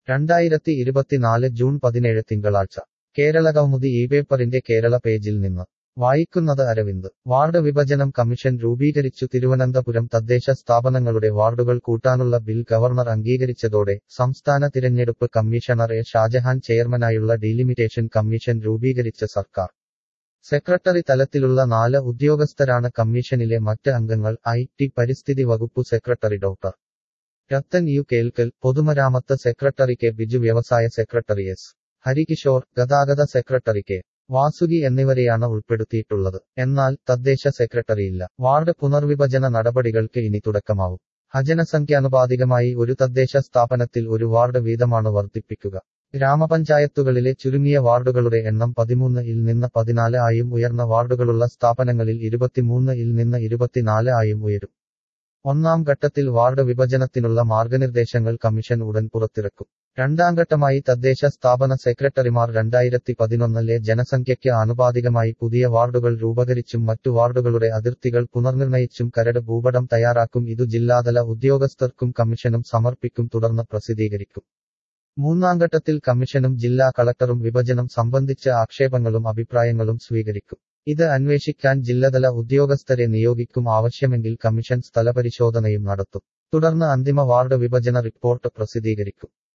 രണ്ടായിരത്തി ഇരുപത്തിനാല് ജൂൺ പതിനേഴ് തിങ്കളാഴ്ച കേരളകൗമുദി ഈ പേപ്പറിന്റെ കേരള പേജിൽ നിന്ന് വായിക്കുന്നത് അരവിന്ദ് വാർഡ് വിഭജനം കമ്മീഷൻ രൂപീകരിച്ചു തിരുവനന്തപുരം തദ്ദേശ സ്ഥാപനങ്ങളുടെ വാർഡുകൾ കൂട്ടാനുള്ള ബിൽ ഗവർണർ അംഗീകരിച്ചതോടെ സംസ്ഥാന തിരഞ്ഞെടുപ്പ് കമ്മീഷണർ എ ഷാജഹാൻ ചെയർമാനായുള്ള ഡീലിമിറ്റേഷൻ കമ്മീഷൻ രൂപീകരിച്ച സർക്കാർ സെക്രട്ടറി തലത്തിലുള്ള നാല് ഉദ്യോഗസ്ഥരാണ് കമ്മീഷനിലെ മറ്റ് അംഗങ്ങൾ ഐ ടി പരിസ്ഥിതി വകുപ്പു secretary doctor Rathan U Kelkar പൊതുമരാമത്ത് സെക്രട്ടറി കെ ബിജു വ്യവസായ സെക്രട്ടറി എസ് ഹരികിഷോർ ഗതാഗത സെക്രട്ടറി കെ വാസുകി എന്നിവരെയാണ് ഉൾപ്പെടുത്തിയിട്ടുള്ളത് എന്നാൽ തദ്ദേശ സെക്രട്ടറിയില്ല വാർഡ് പുനർവിഭജന നടപടികൾക്ക് ഇനി തുടക്കമാവും ഹജനസംഖ്യാനുപാതികമായി ഒരു തദ്ദേശ സ്ഥാപനത്തിൽ ഒരു വാർഡ് വീതമാണ് വർദ്ധിപ്പിക്കുക ഗ്രാമപഞ്ചായത്തുകളിലെ ചുരുങ്ങിയ വാർഡുകളുടെ എണ്ണം പതിമൂന്ന് ഇൽ നിന്ന് പതിനാല് ആയും ഉയർന്ന വാർഡുകളുള്ള സ്ഥാപനങ്ങളിൽ ഇരുപത്തിമൂന്ന് ഇൽ നിന്ന് ഇരുപത്തിനാല് ആയും ഉയരും ഒന്നാം ഘട്ടത്തിൽ വാർഡ് വിഭജനത്തിനുള്ള മാർഗനിർദ്ദേശങ്ങൾ കമ്മീഷൻ ഉടൻ പുറത്തിറക്കും രണ്ടാം ഘട്ടമായി തദ്ദേശ സ്ഥാപന സെക്രട്ടറിമാർ രണ്ടായിരത്തി പതിനൊന്നിലെ ജനസംഖ്യയ്ക്ക് ആനുപാതികമായി പുതിയ വാർഡുകൾ രൂപകരിച്ചും മറ്റു വാർഡുകളുടെ അതിർത്തികൾ പുനർനിർണയിച്ചും കരട് ഭൂപടം തയ്യാറാക്കും ഇതു ജില്ലാതല ഉദ്യോഗസ്ഥർക്കും കമ്മീഷനും സമർപ്പിക്കും തുടർന്ന് പ്രസിദ്ധീകരിക്കും മൂന്നാം ഘട്ടത്തിൽ കമ്മീഷനും ജില്ലാ കളക്ടറും വിഭജനം സംബന്ധിച്ച ആക്ഷേപങ്ങളും അഭിപ്രായങ്ങളും സ്വീകരിക്കും ഇത് അന്വേഷിക്കാൻ ജില്ലതല ഉദ്യോഗസ്ഥരെ നിയോഗിക്കും ആവശ്യമെങ്കിൽ കമ്മീഷൻ സ്ഥലപരിശോധനയും നടത്തും തുടർന്ന് അന്തിമ വാർഡ് വിഭജന റിപ്പോർട്ട് പ്രസിദ്ധീകരിക്കും